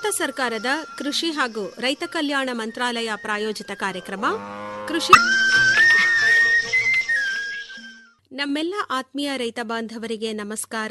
ಭಾರತ ಸರ್ಕಾರದ ಕೃಷಿ ಹಾಗೂ ರೈತ ಕಲ್ಯಾಣ ಮಂತ್ರಾಲಯ ಪ್ರಾಯೋಜಿತ ಕಾರ್ಯಕ್ರಮ ಕೃಷಿ ನಮ್ಮೆಲ್ಲ ಆತ್ಮೀಯ ರೈತ ಬಾಂಧವರಿಗೆ ನಮಸ್ಕಾರ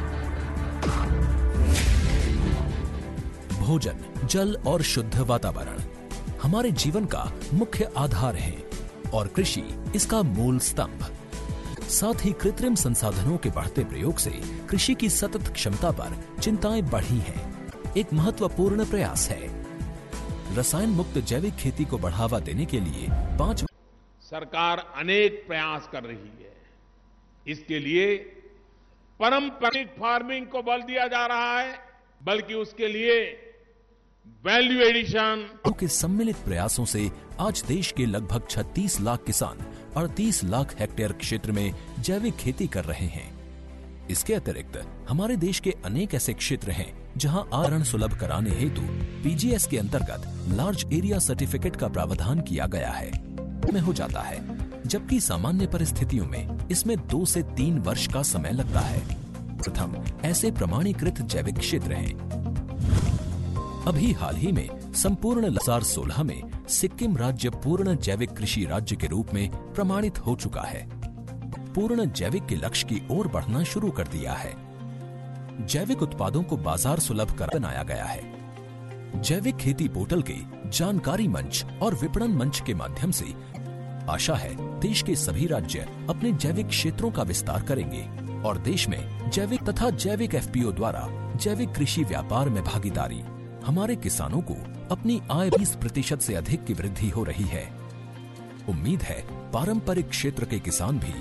भोजन जल और शुद्ध वातावरण हमारे जीवन का मुख्य आधार है और कृषि इसका मूल स्तंभ साथ ही कृत्रिम संसाधनों के बढ़ते प्रयोग से कृषि की सतत क्षमता पर चिंताएं बढ़ी हैं एक महत्वपूर्ण प्रयास है रसायन मुक्त जैविक खेती को बढ़ावा देने के लिए पांच सरकार अनेक प्रयास कर रही है इसके लिए पारंपरिक फार्मिंग को बल दिया जा रहा है बल्कि उसके लिए वैल्यू एडिशन के सम्मिलित प्रयासों से आज देश के लगभग 36 लाख किसान 38 लाख हेक्टेयर क्षेत्र में जैविक खेती कर रहे हैं इसके अतिरिक्त हमारे देश के अनेक ऐसे क्षेत्र हैं जहां आवरण सुलभ कराने हेतु पीजीएस के अंतर्गत लार्ज एरिया सर्टिफिकेट का प्रावधान किया गया है में हो जाता है जबकि सामान्य परिस्थितियों में इसमें दो से तीन वर्ष का समय लगता है प्रथम ऐसे प्रमाणीकृत जैविक क्षेत्र हैं अभी हाल ही में संपूर्ण हजार सोलह में सिक्किम राज्य पूर्ण जैविक कृषि राज्य के रूप में प्रमाणित हो चुका है पूर्ण जैविक के लक्ष्य की ओर बढ़ना शुरू कर दिया है जैविक उत्पादों को बाजार सुलभ कर बनाया गया है जैविक खेती पोर्टल के जानकारी मंच और विपणन मंच के माध्यम से आशा है देश के सभी राज्य अपने जैविक क्षेत्रों का विस्तार करेंगे और देश में जैविक तथा जैविक एफपीओ द्वारा जैविक कृषि व्यापार में भागीदारी हमारे किसानों को अपनी आय 20 प्रतिशत से अधिक की वृद्धि हो रही है उम्मीद है पारंपरिक क्षेत्र के किसान भी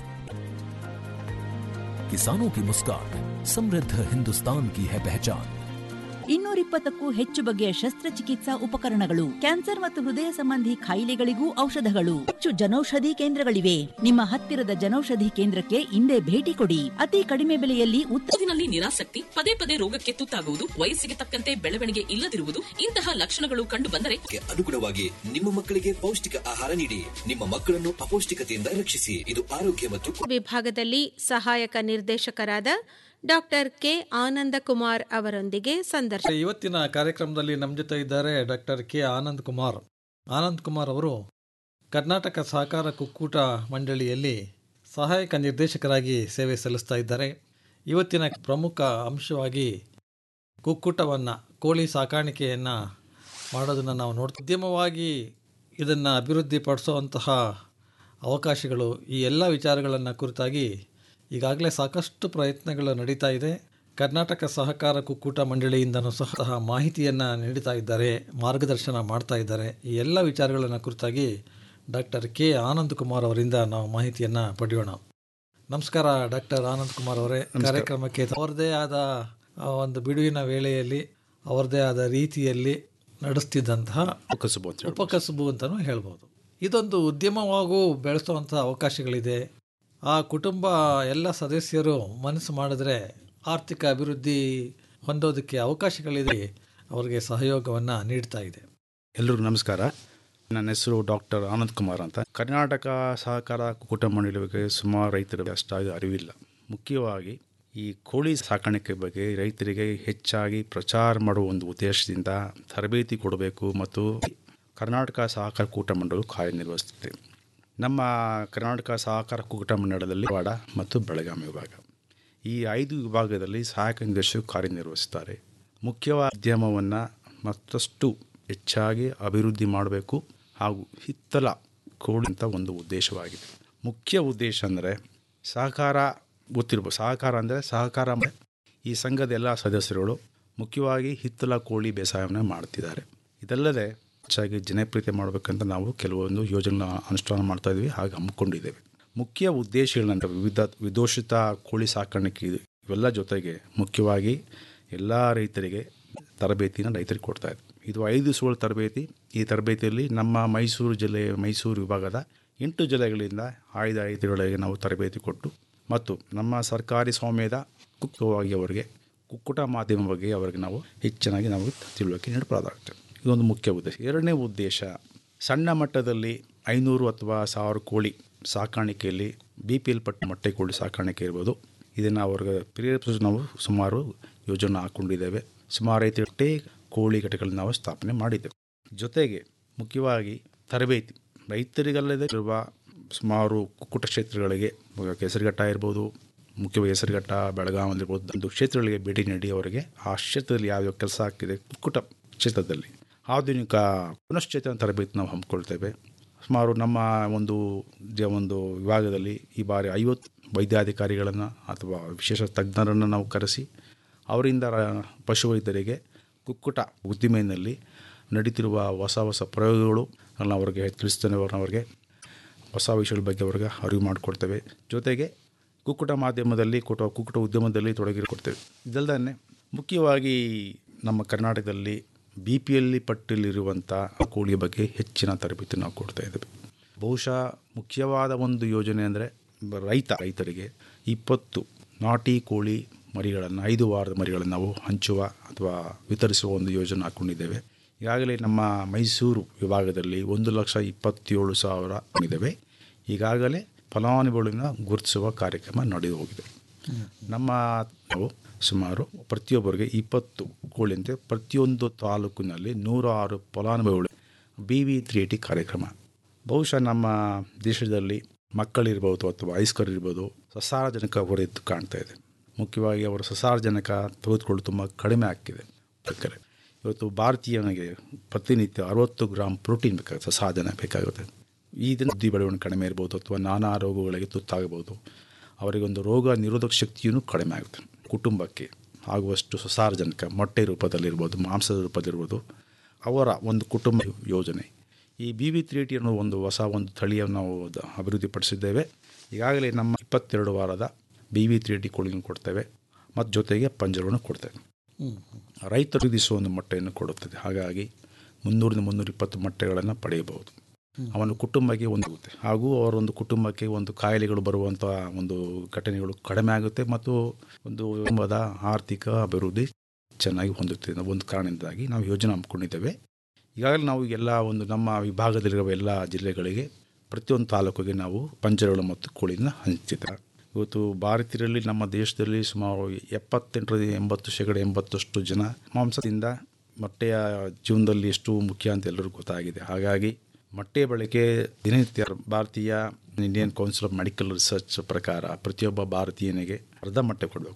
किसानों की मुस्कान समृद्ध हिंदुस्तान की है पहचान ಇನ್ನೂರಿಪ್ಪತ್ತಕ್ಕೂ ಹೆಚ್ಚು ಬಗೆಯ ಶಸ್ತ್ರಚಿಕಿತ್ಸಾ ಉಪಕರಣಗಳು ಕ್ಯಾನ್ಸರ್ ಮತ್ತು ಹೃದಯ ಸಂಬಂಧಿ ಕಾಯಿಲೆಗಳಿಗೂ ಔಷಧಗಳು ಹೆಚ್ಚು ಜನೌಷಧಿ ಕೇಂದ್ರಗಳಿವೆ ನಿಮ್ಮ ಹತ್ತಿರದ ಜನೌಷಧಿ ಕೇಂದ್ರಕ್ಕೆ ಇಂದೇ ಭೇಟಿ ಕೊಡಿ ಅತಿ ಕಡಿಮೆ ಬೆಲೆಯಲ್ಲಿ ಉತ್ತಮ ಓದಿನಲ್ಲಿ ನಿರಾಸಕ್ತಿ ಪದೇ ಪದೇ ರೋಗಕ್ಕೆ ತುತ್ತಾಗುವುದು ವಯಸ್ಸಿಗೆ ತಕ್ಕಂತೆ ಬೆಳವಣಿಗೆ ಇಲ್ಲದಿರುವುದು ಇಂತಹ ಲಕ್ಷಣಗಳು ಕಂಡು ಬಂದರೆ ಅನುಗುಣವಾಗಿ ನಿಮ್ಮ ಮಕ್ಕಳಿಗೆ ಪೌಷ್ಟಿಕ ಆಹಾರ ನೀಡಿ ನಿಮ್ಮ ಮಕ್ಕಳನ್ನು ಅಪೌಷ್ಟಿಕತೆಯಿಂದ ರಕ್ಷಿಸಿ ಇದು ಆರೋಗ್ಯ ಮತ್ತು ವಿಭಾಗದಲ್ಲಿ ಸಹಾಯಕ ನಿರ್ದೇಶಕರಾದ ಡಾಕ್ಟರ್ ಕೆ ಆನಂದ ಕುಮಾರ್ ಅವರೊಂದಿಗೆ ಸಂದರ್ಶನ ಇವತ್ತಿನ ಕಾರ್ಯಕ್ರಮದಲ್ಲಿ ನಮ್ಮ ಜೊತೆ ಇದ್ದಾರೆ ಡಾಕ್ಟರ್ ಕೆ ಆನಂದ್ ಕುಮಾರ್ ಆನಂದ್ ಕುಮಾರ್ ಅವರು ಕರ್ನಾಟಕ ಸಹಕಾರ ಕುಕ್ಕೂಟ ಮಂಡಳಿಯಲ್ಲಿ ಸಹಾಯಕ ನಿರ್ದೇಶಕರಾಗಿ ಸೇವೆ ಸಲ್ಲಿಸ್ತಾ ಇದ್ದಾರೆ ಇವತ್ತಿನ ಪ್ರಮುಖ ಅಂಶವಾಗಿ ಕುಕ್ಕೂಟವನ್ನು ಕೋಳಿ ಸಾಕಾಣಿಕೆಯನ್ನು ಮಾಡೋದನ್ನು ನಾವು ನೋಡ್ತೀವಿ ಉದ್ಯಮವಾಗಿ ಇದನ್ನು ಅಭಿವೃದ್ಧಿಪಡಿಸುವಂತಹ ಅವಕಾಶಗಳು ಈ ಎಲ್ಲ ವಿಚಾರಗಳನ್ನು ಕುರಿತಾಗಿ ಈಗಾಗಲೇ ಸಾಕಷ್ಟು ಪ್ರಯತ್ನಗಳು ನಡೀತಾ ಇದೆ ಕರ್ನಾಟಕ ಸಹಕಾರ ಕುಕ್ಕೂಟ ಮಂಡಳಿಯಿಂದನೂ ಸಹ ಮಾಹಿತಿಯನ್ನು ನೀಡ್ತಾ ಇದ್ದಾರೆ ಮಾರ್ಗದರ್ಶನ ಮಾಡ್ತಾ ಇದ್ದಾರೆ ಈ ಎಲ್ಲ ವಿಚಾರಗಳನ್ನು ಕುರಿತಾಗಿ ಡಾಕ್ಟರ್ ಕೆ ಆನಂದ್ ಕುಮಾರ್ ಅವರಿಂದ ನಾವು ಮಾಹಿತಿಯನ್ನು ಪಡೆಯೋಣ ನಮಸ್ಕಾರ ಡಾಕ್ಟರ್ ಆನಂದ್ ಕುಮಾರ್ ಅವರೇ ಕಾರ್ಯಕ್ರಮಕ್ಕೆ ಅವರದೇ ಆದ ಆ, ಒಂದು ಬಿಡುವಿನ ವೇಳೆಯಲ್ಲಿ ಅವರದೇ ಆದ ರೀತಿಯಲ್ಲಿ ನಡೆಸ್ತಿದ್ದಂತಹ ಕಸುಬು ಅಂತ ಹೇಳ್ಬೋದು. ಉಪಕಸುಬು ಅಂತಲೂ ಹೇಳ್ಬೋದು ಇದೊಂದು ಉದ್ಯಮವಾಗೂ ಬೆಳೆಸುವಂಥ ಅವಕಾಶಗಳಿದೆ ಆ ಕುಟುಂಬ ಎಲ್ಲ ಸದಸ್ಯರು ಮನಸ್ಸು ಮಾಡಿದ್ರೆ ಆರ್ಥಿಕ ಅಭಿವೃದ್ಧಿ ಹೊಂದೋದಕ್ಕೆ ಅವಕಾಶಗಳಿದೆ ಅವರಿಗೆ ಸಹಯೋಗವನ್ನು ನೀಡ್ತಾ ಇದೆ ಎಲ್ರಿಗೂ ನಮಸ್ಕಾರ ನನ್ನ ಹೆಸರು ಡಾಕ್ಟರ್ ಆನಂದ್ ಕುಮಾರ್ ಅಂತ ಕರ್ನಾಟಕ ಸಹಕಾರ ಕುಕ್ಕುಟ ಮಂಡಳಿ ಬಗ್ಗೆ ಸುಮಾರು ರೈತರಿಗೆ ಅಷ್ಟಾಗಿ ಅರಿವಿಲ್ಲ ಮುಖ್ಯವಾಗಿ ಈ ಕೋಳಿ ಸಾಕಾಣಿಕೆ ಬಗ್ಗೆ ರೈತರಿಗೆ ಹೆಚ್ಚಾಗಿ ಪ್ರಚಾರ ಮಾಡುವ ಒಂದು ಉದ್ದೇಶದಿಂದ ತರಬೇತಿ ಕೊಡಬೇಕು ಮತ್ತು ಕರ್ನಾಟಕ ಸಹಕಾರ ಕೂಟ ಮಂಡಳಿ ಕಾರ್ಯನಿರ್ವಹಿಸುತ್ತದೆ ನಮ್ಮ ಕರ್ನಾಟಕ ಸಹಕಾರ ಕೂಟ ಮಂಡಳದಲ್ಲಿ ವಾಡ ಮತ್ತು ಬೆಳಗಾವಿ ವಿಭಾಗ ಈ ಐದು ವಿಭಾಗದಲ್ಲಿ ಸಹಾಯಕ ನಿರ್ದೇಶಕರು ಕಾರ್ಯನಿರ್ವಹಿಸುತ್ತಾರೆ ಮುಖ್ಯವಾದ ಉದ್ಯಮವನ್ನು ಮತ್ತಷ್ಟು ಹೆಚ್ಚಾಗಿ ಅಭಿವೃದ್ಧಿ ಮಾಡಬೇಕು ಹಾಗೂ ಹಿತ್ತಲ ಕೋಳಿ ಅಂತ ಒಂದು ಉದ್ದೇಶವಾಗಿದೆ ಮುಖ್ಯ ಉದ್ದೇಶ ಅಂದರೆ ಸಹಕಾರ ಗೊತ್ತಿರ್ಬೋದು ಸಹಕಾರ ಅಂದರೆ ಸಹಕಾರ ಅಂದ್ರೆ ಈ ಸಂಘದ ಎಲ್ಲ ಸದಸ್ಯರುಗಳು ಮುಖ್ಯವಾಗಿ ಹಿತ್ತಲ ಕೋಳಿ ಬೇಸಾಯವನ್ನು ಮಾಡ್ತಿದ್ದಾರೆ ಇದಲ್ಲದೆ ಹೆಚ್ಚಾಗಿ ಜನಪ್ರಿಯತೆ ಮಾಡಬೇಕಂತ ನಾವು ಕೆಲವೊಂದು ಯೋಜನೆ ಅನುಷ್ಠಾನ ಮಾಡ್ತಾ ಇದ್ವಿ ಹಾಗೆ ಹಮ್ಮಿಕೊಂಡಿದ್ದೇವೆ ಮುಖ್ಯ ಉದ್ದೇಶಗಳಂತ ವಿವಿಧ ವಿದೋಷಿತ ಕೋಳಿ ಸಾಕಾಣಿಕೆ ಇದು. ಇವೆಲ್ಲ ಜೊತೆಗೆ ಮುಖ್ಯವಾಗಿ ಎಲ್ಲ ರೈತರಿಗೆ ತರಬೇತಿನ ರೈತರಿಗೆ ಕೊಡ್ತಾ ಇದ್ದಾರೆ ಇದು ಐದು ಸುವರ್ಣ ತರಬೇತಿ ಈ ತರಬೇತಿಯಲ್ಲಿ ನಮ್ಮ ಮೈಸೂರು ಜಿಲ್ಲೆ ಮೈಸೂರು ವಿಭಾಗದ ಎಂಟು ಜಿಲ್ಲೆಗಳಿಂದ ಆಯ್ದ ರೈತರುಗಳಿಗೆ ನಾವು ತರಬೇತಿ ಕೊಟ್ಟು ಮತ್ತು ನಮ್ಮ ಸರ್ಕಾರಿ ಸ್ವಾಮ್ಯದ ಕುಕ್ಕವಾಗಿ ಅವರಿಗೆ ಕುಕ್ಕುಟ ಮಾಧ್ಯಮ ಬಗ್ಗೆ ಅವರಿಗೆ ನಾವು ಹೆಚ್ಚಿನಾಗಿ ನಾವು ತಿಳುವಳಿಕೆ ನೀಡಬಹುದಾಗುತ್ತೆ ಇದೊಂದು ಮುಖ್ಯ ಉದ್ದೇಶ ಎರಡನೇ ಉದ್ದೇಶ ಸಣ್ಣ ಮಟ್ಟದಲ್ಲಿ ಐನೂರು ಅಥವಾ ಸಾವಿರ ಕೋಳಿ ಸಾಕಾಣಿಕೆಯಲ್ಲಿ ಬಿ ಪಿ ಎಲ್ ಪಟ್ಟ ಮೊಟ್ಟೆ ಕೋಳಿ ಸಾಕಾಣಿಕೆ ಇರ್ಬೋದು ಇದನ್ನು ಅವ್ರಿಗೆ ಪ್ರೇರೇಪಿಸಲು ನಾವು ಸುಮಾರು ಯೋಜನೆ ಹಾಕ್ಕೊಂಡಿದ್ದೇವೆ ಸುಮಾರು ರೈತರಿಗೆ ಕೋಳಿ ಘಟಕಗಳನ್ನು ನಾವು ಸ್ಥಾಪನೆ ಮಾಡಿದ್ದೆವು ಜೊತೆಗೆ ಮುಖ್ಯವಾಗಿ ತರಬೇತಿ ರೈತರಿಗಲ್ಲದೆ ಇರುವ ಸುಮಾರು ಕುಕ್ಕುಟ ಕ್ಷೇತ್ರಗಳಿಗೆ ಕೆಸರುಘಟ್ಟ ಇರ್ಬೋದು ಮುಖ್ಯವಾಗಿ ಹೆಸರುಘಟ್ಟ ಬೆಳಗಾವಿ ಇರ್ಬೋದು ಒಂದು ಕ್ಷೇತ್ರಗಳಿಗೆ ಭೇಟಿ ನೀಡಿ ಅವರಿಗೆ ಆ ಕ್ಷೇತ್ರದಲ್ಲಿ ಯಾವ್ಯಾವ ಕೆಲಸ ಆಗ್ತಿದೆ ಕುಕ್ಕುಟ ಕ್ಷೇತ್ರದಲ್ಲಿ ಆಧುನಿಕ ಪುನಶ್ಚೇತನ ತರಬೇತಿ ನಾವು ಹಮ್ಮಿಕೊಳ್ತೇವೆ ಸುಮಾರು ನಮ್ಮ ಒಂದು ಜ- ಒಂದು ವಿಭಾಗದಲ್ಲಿ ಈ ಬಾರಿ ಐವತ್ತು ವೈದ್ಯಾಧಿಕಾರಿಗಳನ್ನು ಅಥವಾ ವಿಶೇಷ ತಜ್ಞರನ್ನು ನಾವು ಕರೆಸಿ ಅವರಿಂದ ರ- ಪಶುವೈದ್ಯರಿಗೆ ಕುಕ್ಕುಟ ಉದ್ದಿಮೆಯಲ್ಲಿ ನಡೀತಿರುವ ಹೊಸ ಹೊಸ ಪ್ರಯೋಗಗಳು ಅನ್ನ ಅವರಿಗೆ ತಿಳಿಸ್ತೇನೆ ಅವರಿಗೆ ಹೊಸ ವಿಷಯಗಳ ಬಗ್ಗೆ ಅವ್ರಿಗೆ ಅರಿವು ಮಾಡಿಕೊಡ್ತೇವೆ ಜೊತೆಗೆ ಕುಕ್ಕುಟ ಮಾಧ್ಯಮದಲ್ಲಿ ಕುಟ ಕುಕ್ಕುಟ ಉದ್ಯಮದಲ್ಲಿ ತೊಡಗಿಕೊಡ್ತೇವೆ ಇದಲ್ಲದೆ ಮುಖ್ಯವಾಗಿ ನಮ್ಮ ಕರ್ನಾಟಕದಲ್ಲಿ ಬಿ ಪಿ ಎಲ್ ಪಟ್ಟಿಯಲ್ಲಿರುವಂಥ ಕೋಳಿಯ ಬಗ್ಗೆ ಹೆಚ್ಚಿನ ತರಬೇತಿ ನಾವು ಕೊಡ್ತಾ ಇದ್ದೇವೆ ಬಹುಶಃ ಮುಖ್ಯವಾದ ಒಂದು ಯೋಜನೆ ಅಂದರೆ ರೈತ ರೈತರಿಗೆ ಇಪ್ಪತ್ತು ನಾಟಿ ಕೋಳಿ ಮರಿಗಳನ್ನು ಐದು ವಾರದ ಮರಿಗಳನ್ನು ನಾವು ಹಂಚುವ ಅಥವಾ ವಿತರಿಸುವ ಒಂದು ಯೋಜನೆ ಹಾಕ್ಕೊಂಡಿದ್ದೇವೆ ಈಗಾಗಲೇ ನಮ್ಮ ಮೈಸೂರು ವಿಭಾಗದಲ್ಲಿ ಒಂದು ಲಕ್ಷ ಇಪ್ಪತ್ತೇಳು ಸಾವಿರ ಇದ್ದೇವೆ ಈಗಾಗಲೇ ಫಲಾನುಭವಿಗಳನ್ನ ಗುರುತಿಸುವ ಕಾರ್ಯಕ್ರಮ ನಡೆದು ಹೋಗಿದೆ ನಮ್ಮ ನಾವು ಸುಮಾರು ಪ್ರತಿಯೊಬ್ಬರಿಗೆ ಇಪ್ಪತ್ತು ಕೋಳಿಯಂತೆ ಪ್ರತಿಯೊಂದು ತಾಲೂಕಿನಲ್ಲಿ ನೂರ ಆರು ಫಲಾನುಭವಿಗಳು ಬಿ ವಿ ತ್ರೀ ಏಟಿ ಕಾರ್ಯಕ್ರಮ ಬಹುಶಃ ನಮ್ಮ ದೇಶದಲ್ಲಿ ಮಕ್ಕಳಿರ್ಬೋದು ಅಥವಾ ವಯಸ್ಕರಿರ್ಬೋದು ಸಸಾರಜನಕ ಹೊರೆತು ಕಾಣ್ತಾ ಇದೆ ಮುಖ್ಯವಾಗಿ ಅವರ ಸಸಾರಜನಕ ತೆಗೆದುಕೊಳ್ಳಲು ತುಂಬ ಕಡಿಮೆ ಆಗ್ತಿದೆ ಬೇಕಾದ್ರೆ ಇವತ್ತು ಭಾರತೀಯನಿಗೆ ಪ್ರತಿನಿತ್ಯ ಅರವತ್ತು ಗ್ರಾಮ್ ಪ್ರೋಟೀನ್ ಬೇಕಾಗುತ್ತೆ ಸಸಾರಜನಕ ಬೇಕಾಗುತ್ತೆ ಇದನ್ನು ಬುದ್ಧಿ ಬೆಳವಣಿಗೆ ಕಡಿಮೆ ಇರ್ಬೋದು ಅಥವಾ ನಾನಾ ರೋಗಗಳಿಗೆ ತುತ್ತಾಗಬಹುದು ಅವರಿಗೊಂದು ರೋಗ ನಿರೋಧಕ ಶಕ್ತಿಯೂ ಕಡಿಮೆ ಆಗುತ್ತೆ ಕುಟುಂಬಕ್ಕೆ ಆಗುವಷ್ಟು ಸಸಾರಜನಕ ಮೊಟ್ಟೆ ರೂಪದಲ್ಲಿರ್ಬೋದು ಮಾಂಸದ ರೂಪದಲ್ಲಿರ್ಬೋದು ಅವರ ಒಂದು ಕುಟುಂಬ ಯೋಜನೆ ಈ ಬಿ ವಿ ತ್ರೀ ಟಿ ಅನ್ನೋ ಒಂದು ಹೊಸ ಒಂದು ತಳಿಯನ್ನು ನಾವು ದ- ಅಭಿವೃದ್ಧಿಪಡಿಸಿದ್ದೇವೆ ಈಗಾಗಲೇ ನಮ್ಮ ಇಪ್ಪತ್ತೆರಡು ವಾರದ ಬಿ ವಿ ತ್ರೀ ಟಿ ಕೋಳಿಯನ್ನು ಕೊಡ್ತೇವೆ ಮತ್ತು ಜೊತೆಗೆ ಪಂಜರವನ್ನು ಕೊಡ್ತೇವೆ ರೈತರು ವಿಧಿಸುವ ಒಂದು ಮೊಟ್ಟೆಯನ್ನು ಕೊಡುತ್ತದೆ ಹಾಗಾಗಿ ಮುನ್ನೂರಿಂದ ಮುನ್ನೂರ ಇಪ್ಪತ್ತು ಮೊಟ್ಟೆಗಳನ್ನು ಪಡೆಯಬಹುದು ಅವನ ಕುಟುಂಬಕ್ಕೆ ಹೊಂದುತ್ತೆ ಹಾಗೂ ಅವರ ಒಂದು ಕುಟುಂಬಕ್ಕೆ ಒಂದು ಕಾಯಿಲೆಗಳು ಬರುವಂಥ ಒಂದು ಘಟನೆಗಳು ಕಡಿಮೆ ಆಗುತ್ತೆ ಮತ್ತು ಒಂದು ಕುಟುಂಬದ ಆರ್ಥಿಕ ಅಭಿವೃದ್ಧಿ ಚೆನ್ನಾಗಿ ಹೊಂದುತ್ತೆ ಅನ್ನೋ ಒಂದು ಕಾರಣದಿಂದಾಗಿ ನಾವು ಯೋಜನೆ ಹಮ್ಮಿಕೊಂಡಿದ್ದೇವೆ ಈಗಾಗಲೇ ನಾವು ಎಲ್ಲ ಒಂದು ನಮ್ಮ ವಿಭಾಗದಲ್ಲಿರುವ ಎಲ್ಲ ಜಿಲ್ಲೆಗಳಿಗೆ ಪ್ರತಿಯೊಂದು ತಾಲೂಕಿಗೆ ನಾವು ಪಂಜರಗಳು ಮತ್ತು ಕೋಳಿನ ಹಂಚಿದ್ದೇವೆ ಇವತ್ತು ಭಾರತೀಯರಲ್ಲಿ ನಮ್ಮ ದೇಶದಲ್ಲಿ ಸುಮಾರು ಎಪ್ಪತ್ತೆಂಟರಿಂದ ಎಂಬತ್ತು ಶೇಕಡ ಎಂಬತ್ತಷ್ಟು ಜನ ಮಾಂಸದಿಂದ ಮೊಟ್ಟೆಯ ಜೀವನದಲ್ಲಿ ಎಷ್ಟು ಮುಖ್ಯ ಅಂತ ಎಲ್ಲರಿಗೂ ಗೊತ್ತಾಗಿದೆ ಹಾಗಾಗಿ ಮೊಟ್ಟೆ ಬಳಕೆ ದಿನನಿತ್ಯ ಭಾರತೀಯ Indian council of medical research ಪ್ರಕಾರ ಪ್ರತಿಯೊಬ್ಬ ಭಾರತೀಯನಿಗೆ ಅರ್ಧ ಮೊಟ್ಟೆ ಕೊಡಬೇಕು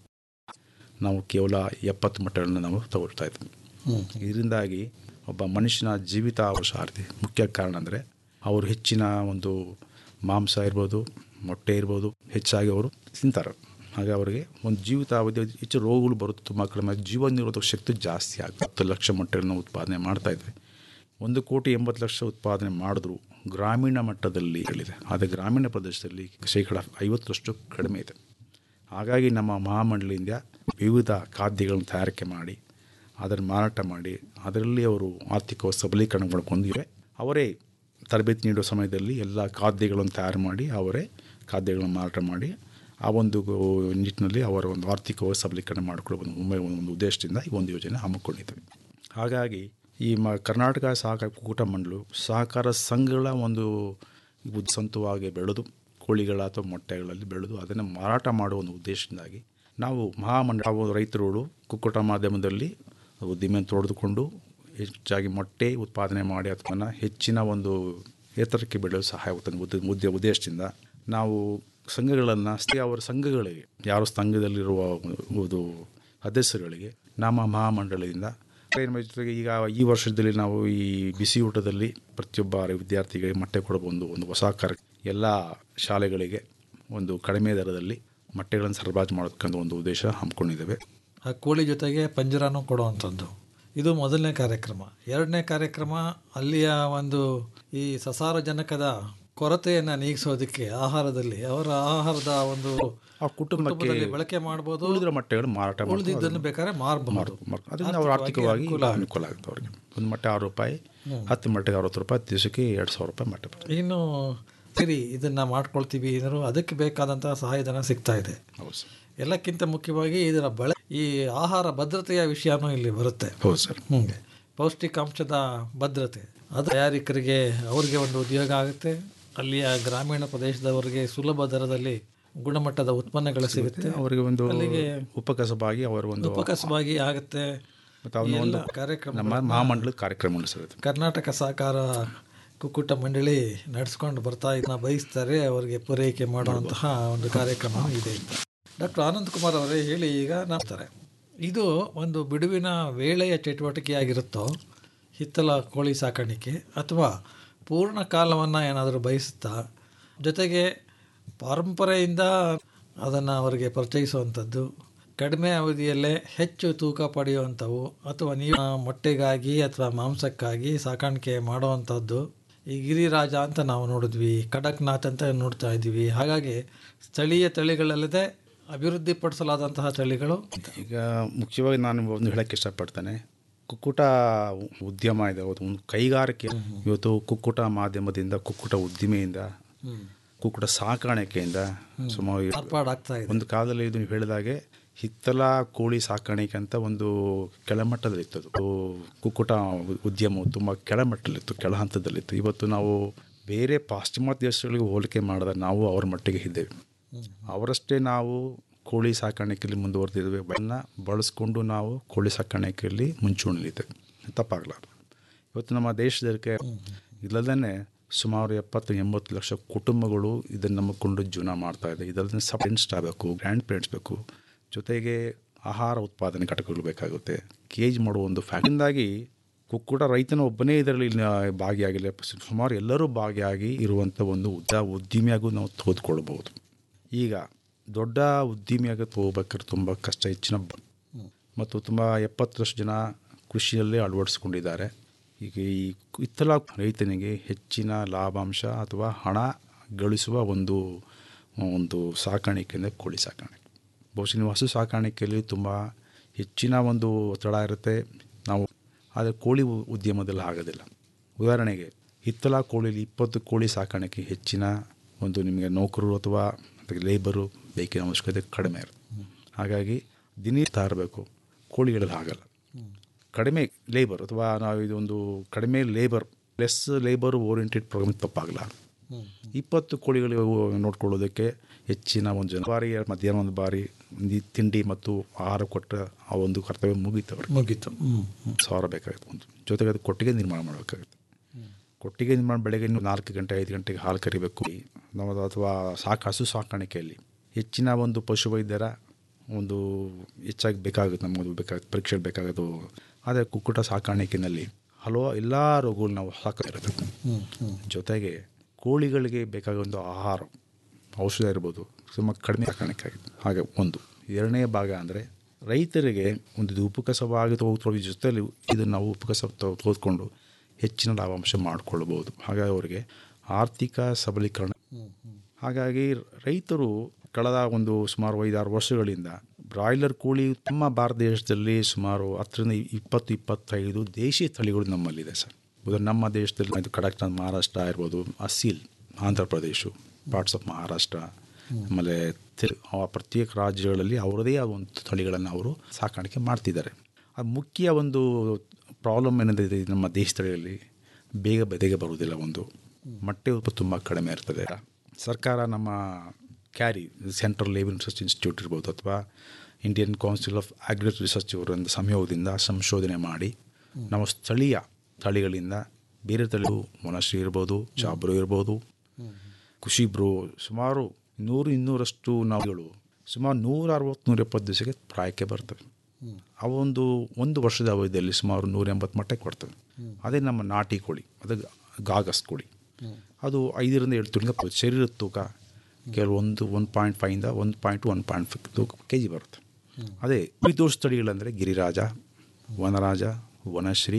ನಾವು ಕೇವಲ ಎಪ್ಪತ್ತು ಮೊಟ್ಟೆಗಳನ್ನು ನಾವು ತಗೊಳ್ತಾ ಇದ್ವಿ ಇದರಿಂದಾಗಿ ಒಬ್ಬ ಮನುಷ್ಯನ ಜೀವಿತಾವಶಾರ್ತಿ ಮುಖ್ಯ ಕಾರಣ ಅಂದರೆ ಅವರು ಹೆಚ್ಚಿನ ಒಂದು ಮಾಂಸ ಇರ್ಬೋದು ಮೊಟ್ಟೆ ಇರ್ಬೋದು ಹೆಚ್ಚಾಗಿ ಅವರು ತಿಂತಾರೆ ಹಾಗೆ ಅವರಿಗೆ ಒಂದು ಜೀವಿತಾವಧಿ ಹೆಚ್ಚು ರೋಗಗಳು ಬರುತ್ತೆ ತುಂಬ ಕಡಿಮೆ ಜೀವ ನಿರೋಧಕ ಶಕ್ತಿ ಜಾಸ್ತಿ ಆಗುತ್ತೆ ಹತ್ತು ಲಕ್ಷ ಮೊಟ್ಟೆಗಳನ್ನು ಉತ್ಪಾದನೆ ಮಾಡ್ತಾ ಇದ್ವಿ ಒಂದು ಕೋಟಿ ಎಂಬತ್ತು ಲಕ್ಷ ಉತ್ಪಾದನೆ ಮಾಡಿದ್ರು ಗ್ರಾಮೀಣ ಮಟ್ಟದಲ್ಲಿ ಹೇಳಿದೆ ಆದರೆ ಗ್ರಾಮೀಣ ಪ್ರದೇಶದಲ್ಲಿ ಶೇಕಡ ಐವತ್ತರಷ್ಟು ಕಡಿಮೆ ಇದೆ ಹಾಗಾಗಿ ನಮ್ಮ ಮಹಾಮಂಡಳಿಯಿಂದ ವಿವಿಧ ಖಾದ್ಯಗಳನ್ನು ತಯಾರಿಕೆ ಮಾಡಿ ಅದನ್ನು ಮಾರಾಟ ಮಾಡಿ ಅದರಲ್ಲಿ ಅವರು ಆರ್ಥಿಕ ಸಬಲೀಕರಣ ಮಾಡ್ಕೊಂಡಿವೆ ಅವರೇ ತರಬೇತಿ ನೀಡುವ ಸಮಯದಲ್ಲಿ ಎಲ್ಲ ಖಾದ್ಯಗಳನ್ನು ತಯಾರು ಮಾಡಿ ಅವರೇ ಖಾದ್ಯಗಳನ್ನು ಮಾರಾಟ ಮಾಡಿ ಆ ಒಂದು ನಿಟ್ಟಿನಲ್ಲಿ ಅವರ ಒಂದು ಆರ್ಥಿಕ ಸಬಲೀಕರಣ ಮಾಡಿಕೊಳ್ಳುವ ಒಂದು ಒಂದು ಉದ್ದೇಶದಿಂದ ಈ ಒಂದು ಯೋಜನೆ ಹಮ್ಮಿಕೊಂಡಿದ್ದೇವೆ ಹಾಗಾಗಿ ಈ ಮ ಕರ್ನಾಟಕ ಸಹಕಾರ ಕೂಟ ಮಂಡಳು ಸಹಕಾರ ಸಂಘಗಳ ಒಂದು ಸ್ವಂತವಾಗಿ ಬೆಳೆದು ಕೋಳಿಗಳ ಅಥವಾ ಮೊಟ್ಟೆಗಳಲ್ಲಿ ಬೆಳೆದು ಅದನ್ನು ಮಾರಾಟ ಮಾಡುವ ಒಂದು ಉದ್ದೇಶದಿಂದಾಗಿ ನಾವು ಮಹಾಮಂಡಳ ನಾವು ರೈತರುಗಳು ಕುಕ್ಕುಟ ಮಾಧ್ಯಮದಲ್ಲಿ ಉದ್ದಿಮೆ ತೊಡೆದುಕೊಂಡು ಹೆಚ್ಚಾಗಿ ಮೊಟ್ಟೆ ಉತ್ಪಾದನೆ ಮಾಡಿ ಅಥವಾ ಹೆಚ್ಚಿನ ಒಂದು ಎತ್ತರಕ್ಕೆ ಬೆಳೆಯಲು ಸಹಾಯ ಆಗುತ್ತೆ ಉದ್ದ ಉದ್ಯ ಉದ್ದೇಶದಿಂದ ನಾವು ಸಂಘಗಳನ್ನು ಅಷ್ಟೇ ಅವರ ಸಂಘಗಳಿಗೆ ಯಾರು ಸಂಘದಲ್ಲಿರುವ ಒಂದು ಸದಸ್ಯರುಗಳಿಗೆ ನಮ್ಮ ಮಹಾಮಂಡಳದಿಂದ ಏನು ಜೊತೆಗೆ ಈಗ ಈ ವರ್ಷದಲ್ಲಿ ನಾವು ಈ ಬಿಸಿ ಊಟದಲ್ಲಿ ಪ್ರತಿಯೊಬ್ಬ ವಿದ್ಯಾರ್ಥಿಗಳಿಗೆ ಮೊಟ್ಟೆ ಕೊಡುವ ಒಂದು ಒಂದು ಹೊಸ ಕಾರ್ಯ ಎಲ್ಲ ಶಾಲೆಗಳಿಗೆ ಒಂದು ಕಡಿಮೆ ದರದಲ್ಲಿ ಮೊಟ್ಟೆಗಳನ್ನು ಸರಬರಾಜು ಮಾಡೋದಕ್ಕಂತ ಒಂದು ಉದ್ದೇಶ ಹಮ್ಮಿಕೊಂಡಿದ್ದೇವೆ ಆ ಕೋಳಿ ಜೊತೆಗೆ ಪಂಜರನೂ ಕೊಡುವಂಥದ್ದು ಇದು ಮೊದಲನೇ ಕಾರ್ಯಕ್ರಮ ಎರಡನೇ ಕಾರ್ಯಕ್ರಮ ಅಲ್ಲಿಯ ಒಂದು ಈ ಸಸಾರಜನಕದ ಕೊರತೆಯನ್ನು ನೀಗಿಸೋದಕ್ಕೆ ಆಹಾರದಲ್ಲಿ ಅವರ ಆಹಾರದ ಒಂದು ಆ ಕುಟುಂಬಕ್ಕೆ ಕುಟುಂಬದಲ್ಲಿ ಬಳಕೆ ಮಾಡ್ಬೋದು ಉಳಿದಿರೋ ಮೊಟ್ಟೆಗಳು ಮಾರಾಟ ಮಾಡ್ಬೋದು. ಉಳಿದಿದ್ದನ್ನು ಬೇಕಾದ್ರೆ ಮಾರಬಹುದು ಅದರಿಂದ ಅವ್ರ ಆರ್ಥಿಕವಾಗಿ ಅನುಕೂಲ ಆಗುತ್ತೆ ಅವ್ರಿಗೆ ಒಂದು ಮೊಟ್ಟೆ ಆರು ರೂಪಾಯಿ ಹತ್ತು ಮೊಟ್ಟೆಗೆ ಅರವತ್ತು ರೂಪಾಯಿ ಹತ್ತು ದಿವಸಕ್ಕೆ ಎರಡು ಸಾವಿರ ರೂಪಾಯಿ ಮೊಟ್ಟೆ ಬರುತ್ತೆ ಇನ್ನು ಸರಿ ಇದನ್ನ ಮಾಡ್ಕೊಳ್ತೀವಿ ಏನಾದ್ರು ಅದಕ್ಕೆ ಬೇಕಾದಂತಹ ಸಹಾಯಧನ ಸಿಗ್ತಾ ಇದೆ ಹೌದು ಸರ್ ಎಲ್ಲಕ್ಕಿಂತ ಮುಖ್ಯವಾಗಿ ಇದರ ಬಳ ಈ ಆಹಾರ ಭದ್ರತೆಯ ವಿಷಯನೂ ಇಲ್ಲಿ ಬರುತ್ತೆ ಹೌದು ಸರ್ ಹಂಗೆ ಪೌಷ್ಟಿಕಾಂಶದ ಭದ್ರತೆ ಅದು ತಯಾರಿಕರಿಗೆ ಅವರಿಗೆ ಒಂದು ಉದ್ಯೋಗ ಆಗುತ್ತೆ ಅಲ್ಲಿಯ ಗ್ರಾಮೀಣ ಪ್ರದೇಶದವರಿಗೆ ಸುಲಭ ದರದಲ್ಲಿ ಗುಣಮಟ್ಟದ ಉತ್ಪನ್ನಗಳು ಸಿಗುತ್ತೆ ಅವರಿಗೆ ಒಂದು ಅಲ್ಲಿಗೆ ಉಪಕಸಬಾಗಿ ಅವರ ಒಂದು ಉಪಕಸವಾಗಿ ಆಗುತ್ತೆ ಮತ್ತು ಅವನ ಒಂದು ಎಲ್ಲ ಕಾರ್ಯಕ್ರಮ ನಮ್ಮ ಮಹಾಮಂಡಲದ ಕಾರ್ಯಕ್ರಮಗಳು ಸರ್ ಇದು ಕರ್ನಾಟಕ ಸಹಕಾರ ಕುಕ್ಕುಟ ಮಂಡಳಿ ನಡೆಸ್ಕೊಂಡು ಬರ್ತಾ ಇದನ್ನ ಬಯಸ್ತಾರೆ ಅವರಿಗೆ ಪೂರೈಕೆ ಮಾಡುವಂತಹ ಒಂದು ಕಾರ್ಯಕ್ರಮ ಇದೆ ಡಾಕ್ಟರ್ ಆನಂದ್ ಕುಮಾರ್ ಅವರೇ ಹೇಳಿ ಈಗ ನಂಬ್ತಾರೆ ಇದು ಒಂದು ಬಿಡುವಿನ ವೇಳೆಯ ಚಟುವಟಿಕೆಯಾಗಿರುತ್ತೋ ಹಿತ್ತಲ ಕೋಳಿ ಸಾಕಾಣಿಕೆ ಅಥವಾ ಪೂರ್ಣ ಕಾಲವನ್ನು ಏನಾದರೂ ಬಯಸುತ್ತಾ ಜೊತೆಗೆ ಪರಂಪರೆಯಿಂದ ಅದನ್ನು ಅವರಿಗೆ ಪರಿಚಯಿಸುವಂಥದ್ದು ಕಡಿಮೆ ಅವಧಿಯಲ್ಲೇ ಹೆಚ್ಚು ತೂಕ ಪಡೆಯುವಂಥವು ಅಥವಾ ನೀವು ಮೊಟ್ಟೆಗಾಗಿ ಅಥವಾ ಮಾಂಸಕ್ಕಾಗಿ ಸಾಕಾಣಿಕೆ ಮಾಡುವಂಥದ್ದು ಈ ಗಿರಿರಾಜ ಅಂತ ನಾವು ನೋಡಿದ್ವಿ ಕಡಕ್ನಾಥ್ ಅಂತ ನೋಡ್ತಾ ಇದ್ದೀವಿ ಹಾಗಾಗಿ ಸ್ಥಳೀಯ ತಳಿಗಳಲ್ಲದೆ ಅಭಿವೃದ್ಧಿಪಡಿಸಲಾದಂತಹ ತಳಿಗಳು ಈಗ ಮುಖ್ಯವಾಗಿ ನಾನು ಒಂದು ಹೇಳಕ್ಕೆ ಇಷ್ಟಪಡ್ತೇನೆ ಕುಕ್ಕುಟ ಉದ್ಯಮ ಇದೆ ಅದು ಒಂದು ಕೈಗಾರಿಕೆ ಇವತ್ತು ಕುಕ್ಕುಟ ಮಾಧ್ಯಮದಿಂದ ಕುಕ್ಕುಟ ಉದ್ದಿಮೆಯಿಂದ ಕುಕ್ಕುಟ ಸಾಕಾಣಿಕೆಯಿಂದ ಸುಮಾರು ಮಾರ್ಪಾಡಾಗ್ತಾ ಇದೆ ಒಂದು ಕಾಲದಲ್ಲಿ ಇದು ನೀವು ಹೇಳಿದಾಗೆ ಹಿತ್ತಲ ಕೋಳಿ ಸಾಕಾಣಿಕೆ ಅಂತ ಒಂದು ಕೆಳಮಟ್ಟದಲ್ಲಿತ್ತು ಅದು ಕುಕ್ಕುಟ ಉದ್ಯಮವು ತುಂಬ ಕೆಳಮಟ್ಟದಲ್ಲಿತ್ತು ಕೆಳ ಹಂತದಲ್ಲಿತ್ತು ಇವತ್ತು ನಾವು ಬೇರೆ ಪಾಶ್ಚಿಮಾತ್ಯ ದೇಶಗಳಿಗೆ ಹೋಲಿಕೆ ಮಾಡಿದ್ರೆ ನಾವು ಅವರ ಮಟ್ಟಿಗೆ ಇದ್ದೇವೆ ಅವರಷ್ಟೇ ನಾವು ಕೋಳಿ ಸಾಕಾಣಿಕೆಯಲ್ಲಿ ಮುಂದುವರೆದಿದ್ದೇವೆ ಬಣ್ಣ ಬಳಸ್ಕೊಂಡು ನಾವು ಕೋಳಿ ಸಾಕಾಣಿಕೆಯಲ್ಲಿ ಮುಂಚೂಣಿಲಿದ್ದೇವೆ ತಪ್ಪಾಗಲಾರ್ದು ಇವತ್ತು ನಮ್ಮ ದೇಶದಕ್ಕೆ ಇಲ್ಲದೇ ಸುಮಾರು ಎಪ್ಪತ್ತು ಎಂಬತ್ತು ಲಕ್ಷ ಕುಟುಂಬಗಳು ಇದನ್ನು ನಂಬಿಕೊಂಡು ಜೀವನ ಮಾಡ್ತಾ ಇದೆ ಇದಲ್ಲದೆ ಸಬ್ ಪೇರೆಂಟ್ಸ್ ಆಗಬೇಕು ಗ್ರ್ಯಾಂಡ್ ಪೇರೆಂಟ್ಸ್ ಬೇಕು ಜೊತೆಗೆ ಆಹಾರ ಉತ್ಪಾದನೆ ಘಟಕಗಳು ಬೇಕಾಗುತ್ತೆ ಕೇಜ್ ಮಾಡುವ ಒಂದು ಫ್ಯಾಕ್ಟ್ರಿಂದಾಗಿ ಕುಕ್ಕುಟ ರೈತನ ಒಬ್ಬನೇ ಇದರಲ್ಲಿ ಭಾಗಿಯಾಗಿಲ್ಲ ಸುಮಾರು ಎಲ್ಲರೂ ಭಾಗಿಯಾಗಿ ಇರುವಂಥ ಒಂದು ಉದ್ದ ಉದ್ದಿಮೆಯಾಗೂ ನಾವು ತೆಗೆದುಕೊಳ್ಬೋದು ಈಗ ದೊಡ್ಡ ಉದ್ದಿಮೆಯಾಗಿ ತಗೋಬೇಕಾದ್ರೆ ತುಂಬ ಕಷ್ಟ ಹೆಚ್ಚಿನ ಬ- ಮತ್ತು ತುಂಬ ಎಪ್ಪತ್ತರಷ್ಟು ಜನ ಕೃಷಿಯಲ್ಲೇ ಅಳವಡಿಸ್ಕೊಂಡಿದ್ದಾರೆ ಈಗ ಈ ಇತ್ತಲ ರೈತನಿಗೆ ಹೆಚ್ಚಿನ ಲಾಭಾಂಶ ಅಥವಾ ಹಣ ಗಳಿಸುವ ಒಂದು ಒಂದು ಸಾಕಾಣಿಕೆ ಅಂದರೆ ಕೋಳಿ ಸಾಕಾಣಿಕೆ ಬಹುಶಃ ನೀವು ಹಸು ಸಾಕಾಣಿಕೆಯಲ್ಲಿ ತುಂಬ ಹೆಚ್ಚಿನ ಒಂದು ಒತ್ತಡ ಇರುತ್ತೆ ನಾವು ಆದರೆ ಕೋಳಿ ಉ- ಉದ್ಯಮದಲ್ಲಿ ಆಗೋದಿಲ್ಲ ಉದಾಹರಣೆಗೆ ಹಿತ್ತಲ ಕೋಳಿಲಿ ಇಪ್ಪತ್ತು ಕೋಳಿ ಸಾಕಾಣಿಕೆ ಹೆಚ್ಚಿನ ಒಂದು ನಿಮಗೆ ನೌಕರರು ಅಥವಾ ಅದಕ್ಕೆ ಲೇಬರು ಬೇಕಿನ ಅವಶ್ಯಕತೆ ಕಡಿಮೆ ಇರುತ್ತೆ ಹಾಗಾಗಿ ದಿನ ಇರಬೇಕು ಕೋಳಿಗಳಲ್ಲಿ ಆಗಲ್ಲ ಕಡಿಮೆ ಲೇಬರ್ ಅಥವಾ ನಾವು ಇದೊಂದು ಕಡಿಮೆ labour less labour oriented programme ತಪ್ಪಾಗಲ್ಲ ಇಪ್ಪತ್ತು ಕೋಳಿಗಳು ನೋಡ್ಕೊಳ್ಳೋದಕ್ಕೆ ಹೆಚ್ಚಿನ ಒಂದು ಜನ ಬಾರಿ ಮಧ್ಯಾಹ್ನ ಒಂದು ಬಾರಿ ನಿ- ತಿಂಡಿ ಮತ್ತು ಆಹಾರ ಕೊಟ್ಟ ಆ ಒಂದು ಕರ್ತವ್ಯ ಮುಗೀತವ್ರು ಮುಗೀತು ಹ್ಮ್ ಹ್ಮ್. ಸಾವಿರ ಬೇಕಾಗುತ್ತೆ ಒಂದು ಜೊತೆಗೆ ಅದು ಕೊಟ್ಟಿಗೆ ನಿರ್ಮಾಣ ಮಾಡಬೇಕಾಗುತ್ತೆ ಕೊಟ್ಟಿಗೆ ನಿರ್ಮಾಣ ಬೆಳಗ್ಗೆ ನೀವು ನಾಲ್ಕು ಗಂಟೆ ಐದು ಗಂಟೆಗೆ ಹಾಲು ಕರಿಬೇಕು ನಾವು ಅದು ಅಥವಾ ಸಾಕು ಹಸು ಸಾಕಾಣಿಕೆಯಲ್ಲಿ ಹೆಚ್ಚಿನ ಒಂದು ಪಶುವೈದ್ಯರ ಒಂದು ಹೆಚ್ಚಾಗಿ ಬೇಕಾಗುತ್ತೆ ನಮಗೊಂದು ಬೇಕಾಗುತ್ತೆ ಪರೀಕ್ಷೆ ಬೇಕಾಗೋದು ಆದರೆ ಕುಕ್ಕುಟ ಸಾಕಾಣಿಕೆಯಲ್ಲಿ ಹಲವು ಎಲ್ಲ ರೋಗಗಳು ನಾವು ಸಾಕಿರಬೇಕು ಹ್ಮ್ ಹ್ಮ್ ಜೊತೆಗೆ ಕೋಳಿಗಳಿಗೆ ಬೇಕಾಗುವಂಥ ಆಹಾರ ಔಷಧ ಇರ್ಬೋದು ತುಂಬ ಕಡಿಮೆ ಸಾಕಾಣಿಕೆ ಆಗಿದೆ ಹಾಗೆ ಒಂದು ಎರಡನೇ ಭಾಗ ಅಂದರೆ ರೈತರಿಗೆ ಒಂದು ಇದು ಉಪಕಸವಾಗಿ ತಗೋಕೊಳ್ಳೋ ಜೊತೆಲಿ ಇದನ್ನು ನಾವು ಉಪಕಸ ತೆಗೆದುಕೊಂಡು ಹೆಚ್ಚಿನ ಲಾಭಾಂಶ ಮಾಡಿಕೊಳ್ಬೋದು ಹಾಗಾಗಿ ಅವರಿಗೆ ಆರ್ಥಿಕ ಸಬಲೀಕರಣ ಹಾಗಾಗಿ ರೈತರು ಕಳೆದ ಒಂದು ಸುಮಾರು ಐದಾರು ವರ್ಷಗಳಿಂದ ಬ್ರಾಯ್ಲರ್ ಕೋಳಿ ನಮ್ಮ ಭಾರತ ದೇಶದಲ್ಲಿ ಸುಮಾರು ಹತ್ತರಿಂದ ಇಪ್ಪತ್ತು ಇಪ್ಪತ್ತೈದು ದೇಶೀಯ ತಳಿಗಳು ನಮ್ಮಲ್ಲಿದೆ ಸರ್ ಉದಾಹರಣೆ ನಮ್ಮ ದೇಶದಲ್ಲಿ ಇದು ಕಡಕ್ನಾಥ್ ಮಹಾರಾಷ್ಟ್ರ ಇರ್ಬೋದು ಅಸೀಲ್ ಆಂಧ್ರ ಪ್ರದೇಶ ಪಾರ್ಟ್ಸ್ ಆಫ್ ಮಹಾರಾಷ್ಟ್ರ ಆಮೇಲೆ ತೆ- ಆ ಪ್ರತ್ಯೇಕ ರಾಜ್ಯಗಳಲ್ಲಿ ಅವರದೇ ಆದ ಒಂದು ತಳಿಗಳನ್ನು ಅವರು ಸಾಕಾಣಿಕೆ ಮಾಡ್ತಿದ್ದಾರೆ ಅದು ಮುಖ್ಯ ಒಂದು ಪ್ರಾಬ್ಲಮ್ ಏನಿದೆ ನಮ್ಮ ದೇಶ ತಳಿಯಲ್ಲಿ ಬೇಗ ಬೆದೆಗೆ ಬರುವುದಿಲ್ಲ ಒಂದು ಮೊಟ್ಟೆ ಉತ್ಪತ್ತಿ ತುಂಬ ಕಡಿಮೆ ಇರ್ತದೆ ಸರ್ಕಾರ ನಮ್ಮ CARI central labour research institute ಇರ್ಬೋದು ಅಥವಾ Indian council of agriculture research ಅವರಿಂದ ಸಂಯೋಗದಿಂದ ಸಂಶೋಧನೆ ಮಾಡಿ ನಾವು ಸ್ಥಳೀಯ ತಳಿಗಳಿಂದ ಬೇರೆ ತಳಿಗಳು ಮೊನಶ್ರೀ ಇರ್ಬೋದು ಚಾಬ್ರು ಇರ್ಬೋದು ಖುಷಿಬ್ರು ಸುಮಾರು ನೂರು ಇನ್ನೂರಷ್ಟು ನಾವುಗಳು ಸುಮಾರು ನೂರ ಅರವತ್ತು ನೂರ ಎಪ್ಪತ್ತು ದಿವಸಕ್ಕೆ ಪ್ರಾಯಕ್ಕೆ ಬರ್ತವೆ ಅವೊಂದು ಒಂದು ವರ್ಷದ ಅವಧಿಯಲ್ಲಿ ಸುಮಾರು ನೂರ ಎಂಬತ್ತು ಮಟ್ಟಕ್ಕೆ ಕೊಡ್ತವೆ ಅದೇ ನಮ್ಮ ನಾಟಿ ಕೋಳಿ ಅದು ಗಾಗಸ್ ಕೋಳಿ ಅದು ಐದರಿಂದ ಏಳು ತಿಂಗಳ ಶರೀರದ ತೂಕ ಕೆಲವೊಂದು ಒನ್ ಪಾಯಿಂಟ್ ಫೈಯಿಂದ ಒಂದು ಪಾಯಿಂಟ್ ಒನ್ ಪಾಯಿಂಟ್ ಫೈವ್ ತೂಕ ಕೆ ಜಿ ಬರುತ್ತೆ ಅದೇ ಉಳಿದೋಷ ತಳಿಗಳಂದರೆ ಗಿರಿರಾಜ ವನರಾಜ ವನಶ್ರೀ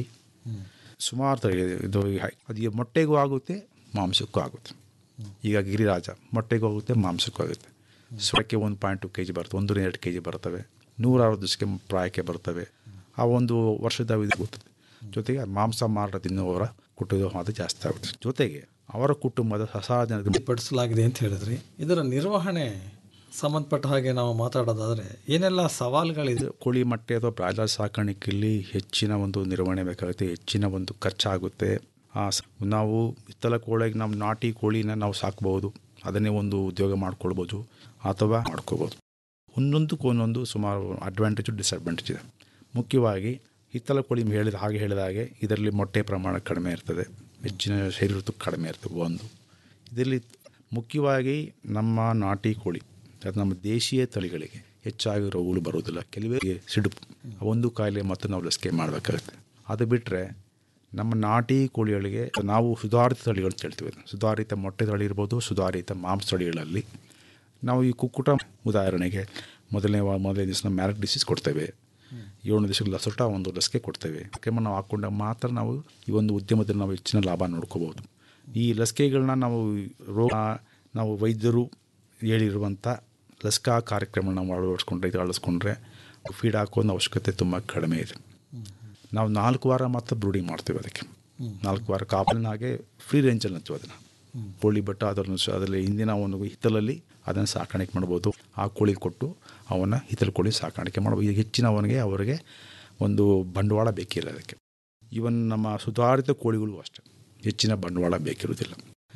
ಸುಮಾರು ತಳಿ ಇದು ಹೈ- ಅದು ಮೊಟ್ಟೆಗೂ ಆಗುತ್ತೆ ಮಾಂಸಕ್ಕೂ ಆಗುತ್ತೆ ಈಗ ಗಿರಿರಾಜ ಮೊಟ್ಟೆಗೂ ಆಗುತ್ತೆ ಮಾಂಸಕ್ಕೂ ಆಗುತ್ತೆ ಸ್ವರಕ್ಕೆ ಒಂದು ಪಾಯಿಂಟ್ ಟು ಕೆ ಜಿ ಬರುತ್ತೆ ಒಂದು ಎರಡು ಕೆ ಜಿ ಬರ್ತವೆ ನೂರ ಅರವತ್ತು ದಿವಸಕ್ಕೆ ಪ್ರಾಯಕ್ಕೆ ಬರ್ತವೆ ಆ ಒಂದು ವರ್ಷದ ಅವಧಿ ಗೊತ್ತದೆ ಜೊತೆಗೆ ಮಾಂಸ ಮಾರಾಟ ತಿನ್ನುವವರ ಕುಟುಂಬ ಅದು ಜಾಸ್ತಿ ಆಗುತ್ತೆ ಜೊತೆಗೆ ಅವರ ಕುಟುಂಬದ ಸಸಾಧನ ಪಡಿಸಲಾಗಿದೆ ಅಂತ ಹೇಳಿದ್ರಿ ಇದರ ನಿರ್ವಹಣೆ ಸಂಬಂಧಪಟ್ಟ ಹಾಗೆ ನಾವು ಮಾತಾಡೋದಾದರೆ ಏನೆಲ್ಲ ಸವಾಲುಗಳಿದೆ ಕೋಳಿ ಮೊಟ್ಟೆ ಅಥವಾ ಬ್ರಾಯ್ಲರ್ ಸಾಕಾಣಿಕೆಯಲ್ಲಿ ಹೆಚ್ಚಿನ ಒಂದು ನಿರ್ವಹಣೆ ಬೇಕಾಗುತ್ತೆ ಹೆಚ್ಚಿನ ಒಂದು ಖರ್ಚಾಗುತ್ತೆ ಆ ಸ- ನಾವು ಇತ್ತಲ ಕೋಳಿಗೆ ನಮ್ಮ ನಾಟಿ ಕೋಳಿನ ನಾವು ಸಾಕ್ಬೋದು ಅದನ್ನೇ ಒಂದು ಉದ್ಯೋಗ ಮಾಡ್ಕೊಳ್ಬೋದು ಅಥವಾ ಮಾಡ್ಕೋಬೋದು ಒಂದೊಂದಕ್ಕೂ ಒಂದೊಂದು ಸುಮಾರು ಅಡ್ವಾಂಟೇಜು ಡಿಸಡ್ವಾಂಟೇಜ್ ಇದೆ ಮುಖ್ಯವಾಗಿ ಹಿತ್ತಲ ಕೋಳಿ ಹೇಳಿದ ಹಾಗೆ ಹೇಳಿದ ಹಾಗೆ ಇದರಲ್ಲಿ ಮೊಟ್ಟೆ ಪ್ರಮಾಣ ಕಡಿಮೆ ಇರ್ತದೆ ಹೆಚ್ಚಿನ ಶರೀರ ತೂಕ ಕಡಿಮೆ ಇರ್ತದೆ ಒಂದು ಇದರಲ್ಲಿ ಮುಖ್ಯವಾಗಿ ನಮ್ಮ ನಾಟಿ ಕೋಳಿ ಅದು ನಮ್ಮ ದೇಶೀಯ ತಳಿಗಳಿಗೆ ಹೆಚ್ಚಾಗಿ ರೋಗಗಳು ಬರೋದಿಲ್ಲ ಕೆಲವೇ ಸಿಡುಪು ಆ ಒಂದು ಕಾಯಿಲೆ ಮತ್ತು ನಾವು ಲಸಿಕೆ ಮಾಡಬೇಕಾಗುತ್ತೆ ಅದು ಬಿಟ್ಟರೆ ನಮ್ಮ ನಾಟಿ ಕೋಳಿಗಳಿಗೆ ನಾವು ಸುಧಾರಿತ ತಳಿಗಳು ಅಂತ ಹೇಳ್ತೀವಿ ಅದನ್ನ. ಸುಧಾರಿತ ಮೊಟ್ಟೆ ತಳಿ ಇರ್ಬೋದು ಸುಧಾರಿತ ಮಾಂಸ ತಳಿಗಳಲ್ಲಿ ನಾವು ಈ ಕುಕ್ಕುಟ ಉದಾಹರಣೆಗೆ ಮೊದಲನೇ ವಾ- ಮೊದಲನೇ ದಿವಸ ಮ್ಯಾರಕ್ ಡಿಸೀಸ್ ಕೊಡ್ತೇವೆ ಏಳನೇ ದಿವಸಕ್ಕೆ ಲಸೋಟ ಒಂದು ಲಸಿಕೆ ಕೊಡ್ತೇವೆ ಕ್ರಮ ನಾವು ಹಾಕ್ಕೊಂಡಾಗ ಮಾತ್ರ ನಾವು ಈ ಒಂದು ಉದ್ಯಮದಲ್ಲಿ ನಾವು ಹೆಚ್ಚಿನ ಲಾಭ ನೋಡ್ಕೋಬೋದು ಈ ಲಸಿಕೆಗಳನ್ನ ನಾವು ರೋಗ ನಾವು ವೈದ್ಯರು ಹೇಳಿರುವಂಥ ಲಸಿಕಾ ಕಾರ್ಯಕ್ರಮ ನಾವು ಅಳವಡಿಸ್ಕೊಂಡ್ರೆ ಇದು ಅಳವಡಿಸ್ಕೊಂಡ್ರೆ ಫೀಡ್ ಹಾಕೋ ಅವಶ್ಯಕತೆ ತುಂಬ ಕಡಿಮೆ ಇದೆ ನಾವು ನಾಲ್ಕು ವಾರ ಮಾತ್ರ ಬ್ರೂಡಿಂಗ್ ಮಾಡ್ತೀವಿ ಅದಕ್ಕೆ ನಾಲ್ಕು ವಾರ ಕಾಪಲಿನ ಹಾಗೆ ಫ್ರೀ ರೇಂಜಲ್ಲಿ ಅಂತೀವಿ ಅದನ್ನು ಕೋಳಿ ಬಟ್ಟ ಅದನ್ನು ಸ- ಅದರಲ್ಲಿ ಹಿಂದಿನ ಒಂದು ಹಿತ್ತಲಲ್ಲಿ ಅದನ್ನು ಸಾಕಾಣಿಕೆ ಮಾಡ್ಬೋದು ಆ ಕೋಳಿ ಕೊಟ್ಟು ಅವನ್ನ ಹಿತ್ತಲ ಕೋಳಿ ಸಾಕಾಣಿಕೆ ಮಾಡ್ಬೋದು ಈಗ ಹೆಚ್ಚಿನ ಅವನಿಗೆ ಅವರಿಗೆ ಒಂದು ಬಂಡವಾಳ ಬೇಕಿಲ್ಲ ಅದಕ್ಕೆ ಇವನ್ ನಮ್ಮ ಸುಧಾರಿತ ಕೋಳಿಗಳು ಅಷ್ಟೇ ಹೆಚ್ಚಿನ ಬಂಡವಾಳ ಬೇಕಿರುವುದಿಲ್ಲ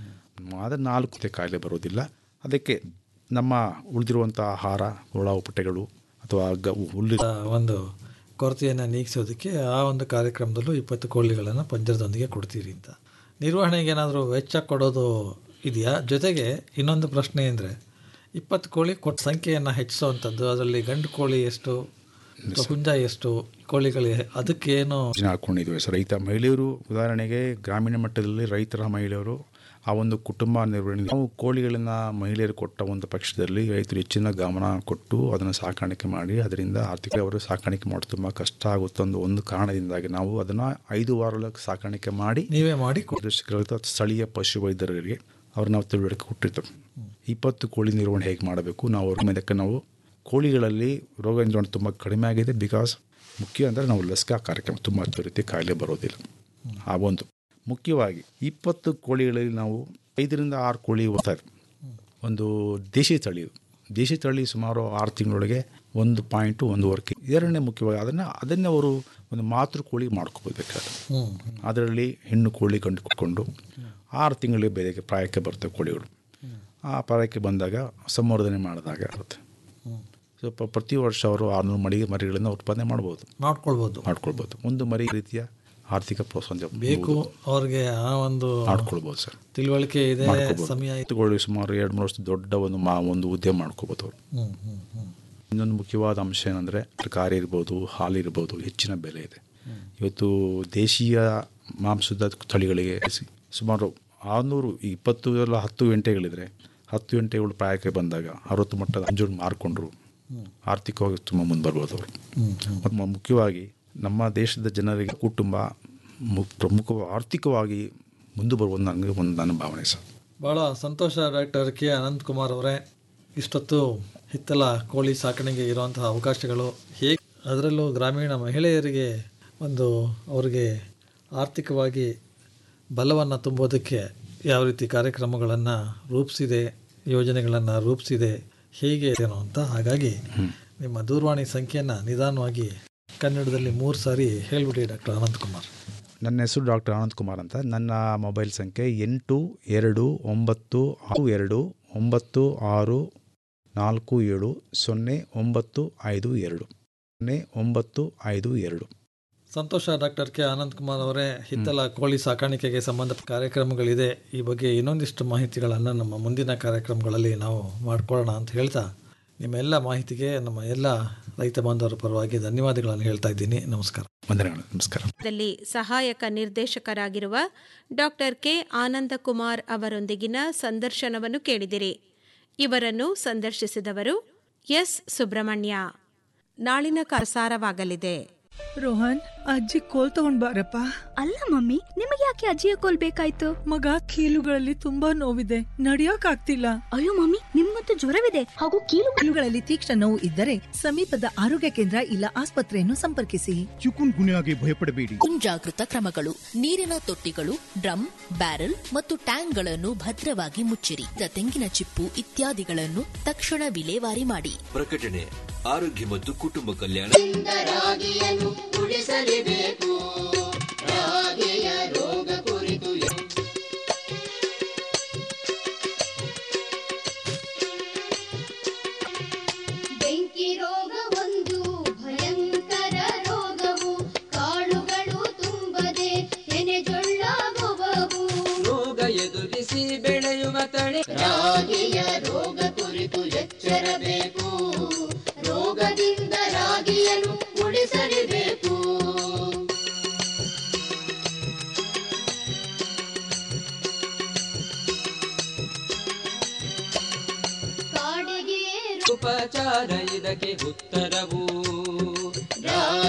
ಆದರೆ ನಾಲ್ಕು ಜೊತೆ ಕಾಯಿಲೆ ಬರೋದಿಲ್ಲ ಅದಕ್ಕೆ ನಮ್ಮ ಉಳಿದಿರುವಂಥ ಆಹಾರ ಹುಳ ಉಪಟೆಗಳು ಅಥವಾ ಗ ಹುಲ್ಲು ಆ ಒಂದು ಕೊರತೆಯನ್ನು ನೀಗಿಸೋದಕ್ಕೆ ಆ ಒಂದು ಕಾರ್ಯಕ್ರಮದಲ್ಲೂ ಇಪ್ಪತ್ತು ಕೋಳಿಗಳನ್ನು ಪಂಜರದೊಂದಿಗೆ ಕೊಡ್ತೀರಿ ಅಂತ ನಿರ್ವಹಣೆಗೆ ಏನಾದರೂ ವೆಚ್ಚ ಕೊಡೋದು ಇದೆಯಾ ಜೊತೆಗೆ ಇನ್ನೊಂದು ಪ್ರಶ್ನೆ ಅಂದರೆ ಇಪ್ಪತ್ತು ಕೋಳಿ ಕೊಟ್ಟ ಸಂಖ್ಯೆಯನ್ನು ಹೆಚ್ಚಿಸುವಂಥದ್ದು ಅದರಲ್ಲಿ ಗಂಡು ಕೋಳಿ ಎಷ್ಟು ಅಥವಾ ಹುಂಜ ಎಷ್ಟು ಕೋಳಿಗಳು ಅದಕ್ಕೇನು ಯೋಜನೆ ಹಾಕ್ಕೊಂಡಿದ್ವಿ ಸರ್ ರೈತ ಮಹಿಳೆಯರು ಉದಾಹರಣೆಗೆ ಗ್ರಾಮೀಣ ಮಟ್ಟದಲ್ಲಿ ರೈತರ ಮಹಿಳೆಯರು ಆ ಒಂದು ಕುಟುಂಬ ನಿರ್ವಹಣೆ ನಾವು ಕೋಳಿಗಳನ್ನ ಮಹಿಳೆಯರು ಕೊಟ್ಟ ಒಂದು ಪಕ್ಷದಲ್ಲಿ ರೈತರು ಹೆಚ್ಚಿನ ಗಮನ ಕೊಟ್ಟು ಅದನ್ನು ಸಾಕಾಣಿಕೆ ಮಾಡಿ ಅದರಿಂದ ಆರ್ಥಿಕ ಅವರು ಸಾಕಾಣಿಕೆ ಮಾಡೋದು ತುಂಬ ಕಷ್ಟ ಆಗುತ್ತೆ ಒಂದು ಒಂದು ಕಾರಣದಿಂದಾಗಿ ನಾವು ಅದನ್ನು ಐದು ವಾರ ಸಾಕಾಣಿಕೆ ಮಾಡಿ ನೀವೇ ಮಾಡಿ ನಿರ್ದೇಶಕರು ಸ್ಥಳೀಯ ಪಶು ವೈದ್ಯರಿಗೆ ಅವ್ರು ನಾವು ತಿಳುವಳಿಕೆ ಕೊಟ್ಟಿರ್ತಾರೆ ಇಪ್ಪತ್ತು ಕೋಳಿ ನಿರ್ವಹಣೆ ಹೇಗೆ ಮಾಡಬೇಕು ನಾವು ಅವ್ರ ಮೇಲಕ್ಕೆ ನಾವು ಕೋಳಿಗಳಲ್ಲಿ ರೋಗ ನಿರೋಧನೆ ತುಂಬ ಕಡಿಮೆ ಆಗಿದೆ ಬಿಕಾಸ್ ಮುಖ್ಯ ಅಂದರೆ ನಾವು ಲಸಿಕಾ ಕಾರ್ಯಕ್ರಮ ತುಂಬ ರೀತಿ ಕಾಯಿಲೆ ಬರೋದಿಲ್ಲ ಆ ಒಂದು ಮುಖ್ಯವಾಗಿ ಇಪ್ಪತ್ತು ಕೋಳಿಗಳಲ್ಲಿ ನಾವು ಐದರಿಂದ ಆರು ಕೋಳಿ ಹೋಗ್ತಾರೆ ಒಂದು ದೇಶಿ ತಳಿ ಇದು. ದೇಶಿ ತಳಿ ಸುಮಾರು ಆರು ತಿಂಗಳೊಳಗೆ ಒಂದು ಪಾಯಿಂಟು ಒಂದೂವರೆ ಕೆ ಎರಡನೇ ಮುಖ್ಯವಾಗಿ ಅದನ್ನು ಅದನ್ನೇ ಅವರು ಒಂದು ಮಾತೃ ಕೋಳಿ ಮಾಡ್ಕೋಬೋದು ಬೇಕಾದ್ರೆ ಹ್ಞೂ ಅದರಲ್ಲಿ ಹೆಣ್ಣು ಕೋಳಿ ಕಂಡುಕೊಂಡು ಆರು ತಿಂಗಳಿಗೆ ಬೇರೆ ಪ್ರಾಯಕ್ಕೆ ಬರ್ತವೆ ಕೋಳಿಗಳು ಆ ಪ್ರಾಯಕ್ಕೆ ಬಂದಾಗ ಸಂವರ್ಧನೆ ಮಾಡಿದಾಗ ಆಗುತ್ತೆ ಸ್ವಲ್ಪ ಪ್ರತಿ ವರ್ಷ ಅವರು ಆರುನೂರು ಮಡಿ ಮರಿಗಳನ್ನು ಉತ್ಪಾದನೆ ಮಾಡ್ಬೋದು ಮಾಡ್ಕೊಳ್ಬೋದು ಮಾಡ್ಕೊಳ್ಬೋದು ಒಂದು ಮರಿ ರೀತಿಯ ಆರ್ಥಿಕ ಪ್ರೋತ್ಸಾಹ ಬೇಕು ಅವ್ರಿಗೆ ಆ ಒಂದು ಮಾಡ್ಕೊಳ್ಬೋದು ಸರ್ ತಿಳುವಳಿಕೆ ಇದೆ ಮಾಡ್ಕೊಬೋದು. ಸಮಯ ಇದೆ. ಎತ್ತುಗಳು ಸುಮಾರು ಎರಡು ಮೂರು ವರ್ಷ ದೊಡ್ಡ ಒಂದು ಮಾ ಒಂದು ಉದ್ಯಮ ಮಾಡ್ಕೋಬೋದು ಅವರು ಹ್ಞೂ ಹ್ಞೂ ಹ್ಞೂ ಇನ್ನೊಂದು ಮುಖ್ಯವಾದ ಅಂಶ ಏನಂದರೆ ತರಕಾರಿ ಇರ್ಬೋದು ಹಾಲು ಇರ್ಬೋದು ಹೆಚ್ಚಿನ ಬೆಲೆ ಇದೆ ಇವತ್ತು ದೇಶೀಯ ಮಾಂಸದ ತಳಿಗಳಿಗೆ ಸಿ- ಸುಮಾರು ಆರುನೂರು ಇಪ್ಪತ್ತು ಎಲ್ಲ ಹತ್ತು ಗಂಟೆಗಳಿದ್ರೆ ಹತ್ತು ಗಂಟೆಗಳು ಪ್ರಾಯಕ್ಕೆ ಬಂದಾಗ ಅರವತ್ತು ಮಟ್ಟದ ಅಂಜೂರು ಮಾರ್ಕೊಂಡ್ರು ಆರ್ಥಿಕವಾಗಿ ತುಂಬ ಮುಂದೆ ಬರ್ಬೋದು ಅವರು ಮತ್ತು ಮ- ಮುಖ್ಯವಾಗಿ ನಮ್ಮ ದೇಶದ ಜನರಿಗೆ ಕುಟುಂಬ ಮು ಪ್ರಮುಖ ಆರ್ಥಿಕವಾಗಿ ಮುಂದೆ ಬರುವುದು ನನಗೆ ಒಂದು ನನ್ನ ಭಾವನೆ ಸರ್ ಭಾಳ ಸಂತೋಷ ಡಾಕ್ಟರ್ ಕೆ ಅನಂತ್ ಕುಮಾರ್ ಅವರೇ ಇಷ್ಟೊತ್ತು ಹಿತ್ತಲ ಕೋಳಿ ಸಾಕಣೆಗೆ ಇರುವಂತಹ ಅವಕಾಶಗಳು ಹೇಗೆ ಅದರಲ್ಲೂ ಗ್ರಾಮೀಣ ಮಹಿಳೆಯರಿಗೆ ಒಂದು ಅವರಿಗೆ ಆರ್ಥಿಕವಾಗಿ ಬಲವನ್ನು ತುಂಬೋದಕ್ಕೆ ಯಾವ ರೀತಿ ಕಾರ್ಯಕ್ರಮಗಳನ್ನು ರೂಪಿಸಿದೆ ಯೋಜನೆಗಳನ್ನು ರೂಪಿಸಿದೆ ಹೇಗೆ ಏನೋ ಅಂತ ಹಾಗಾಗಿ ನಿಮ್ಮ ದೂರವಾಣಿ ಸಂಖ್ಯೆಯನ್ನು ನಿಧಾನವಾಗಿ ಕನ್ನಡದಲ್ಲಿ ಮೂರು ಸಾರಿ ಹೇಳ್ಬಿಡಿ ಡಾಕ್ಟರ್ ಅನಂತ್ ಕುಮಾರ್ ನನ್ನ ಹೆಸರು ಡಾಕ್ಟರ್ ಆನಂದ್ ಕುಮಾರ್ ಅಂತ ನನ್ನ ಮೊಬೈಲ್ ಸಂಖ್ಯೆ ಎಂಟು ಎರಡು ಒಂಬತ್ತು ಆರು ಎರಡು ಒಂಬತ್ತು ಆರು ನಾಲ್ಕು ಏಳು ಸೊನ್ನೆ ಒಂಬತ್ತು ಐದು ಎರಡು ಸೊನ್ನೆ ಒಂಬತ್ತು ಐದು ಎರಡು ಸಂತೋಷ ಡಾಕ್ಟರ್ ಕೆ ಆನಂದ್ ಕುಮಾರ್ ಅವರೇ ಹಿತ್ತಲ ಕೋಳಿ ಸಾಕಾಣಿಕೆಗೆ ಸಂಬಂಧಪಟ್ಟ ಕಾರ್ಯಕ್ರಮಗಳಿದೆ ಈ ಬಗ್ಗೆ ಇನ್ನೊಂದಿಷ್ಟು ಮಾಹಿತಿಗಳನ್ನು ನಮ್ಮ ಮುಂದಿನ ಕಾರ್ಯಕ್ರಮಗಳಲ್ಲಿ ನಾವು ಮಾಡ್ಕೊಳ್ಳೋಣ ಅಂತ ಹೇಳ್ತಾ ನಿಮ್ಮ ಎಲ್ಲ ಮಾಹಿತಿಗೆ ನಮ್ಮ ಎಲ್ಲ ರೈತ ಬಾಂಧವರ ಪರವಾಗಿ ಧನ್ಯವಾದಗಳನ್ನು ಹೇಳ್ತಾ ಇದ್ದೀನಿ ನಮಸ್ಕಾರ ವಂದನೆಗಳು ನಮಸ್ಕಾರ ದಲ್ಲಿ ಸಹಾಯಕ ನಿರ್ದೇಶಕರಾಗಿರುವ ಡಾಕ್ಟರ್ ಕೆ ಆನಂದಕುಮಾರ್ ಅವರೊಂದಿಗಿನ ಸಂದರ್ಶನವನ್ನು ಕೇಳಿದಿರಿ ಇವರನ್ನು ಸಂದರ್ಶಿಸಿದವರು ಎಸ್ ಸುಬ್ರಹ್ಮಣ್ಯ ನಾಳಿನ ಪ್ರಸಾರವಾಗಲಿದೆ ರೋಹನ್ ಅಜ್ಜಿ ಕೋಲ್ ತಗೊಂಡ್ ಬಾರಪ್ಪ ಅಲ್ಲ ಮಮ್ಮಿ ನಿಮಗೆ ಯಾಕೆ ಅಜ್ಜಿಯ ಕೋಲ್ ಬೇಕಾಯ್ತು ಮಗ ಕೀಲುಗಳಲ್ಲಿ ತುಂಬಾ ನೋವಿದೆ ನಡಿಯೋಕ್ ಆಗ್ತಿಲ್ಲ ಅಯ್ಯೋ ಮಮ್ಮಿ ನಿಮ್ಗಂತೂ ಜ್ವರವಿದೆ ಹಾಗೂ ಕೀಲು ಕೀಲುಗಳಲ್ಲಿ ತೀಕ್ಷ್ಣ ನೋವು ಇದ್ದರೆ ಸಮೀಪದ ಆರೋಗ್ಯ ಕೇಂದ್ರ ಇಲ್ಲ ಆಸ್ಪತ್ರೆಯನ್ನು ಸಂಪರ್ಕಿಸಿ ಚಿಕುನ್ ಗುನ್ಯಾಗೆ ಭಯಪಡಬೇಡಿ ಮುಂಜಾಗೃತ ಕ್ರಮಗಳು ನೀರಿನ ತೊಟ್ಟಿಗಳು ಡ್ರಮ್ ಬ್ಯಾರೆಲ್ ಮತ್ತು ಟ್ಯಾಂಕ್ಗಳನ್ನು ಭದ್ರವಾಗಿ ಮುಚ್ಚಿರಿ ದ ತೆಂಗಿನ ಚಿಪ್ಪು ಇತ್ಯಾದಿಗಳನ್ನು ತಕ್ಷಣ ವಿಲೇವಾರಿ ಮಾಡಿ ಪ್ರಕಟಣೆ ಆರೋಗ್ಯ ಮತ್ತು ಕುಟುಂಬ ಕಲ್ಯಾಣ ರಾಗಿಯನ್ನು ಉಳಿಸಲೇಬೇಕು ರಾಗಿಯ ರೋಗ ಕುರಿತು ಬೆಂಕಿ ರೋಗ ಒಂದು ಭಯಂಕರ ರೋಗವು ಕಾಡು ರಾಗಿಯ ರೋಗ ಕುರಿತು ಎಚ್ಚರಬೇಕು ರೋಗದಿಂದ ರಾಗಿಯನ್ನು ಉಳಿಸಲೇಬೇಕು ಉಪಚಾರ ಇದಕ್ಕೆ ಉತ್ತರವು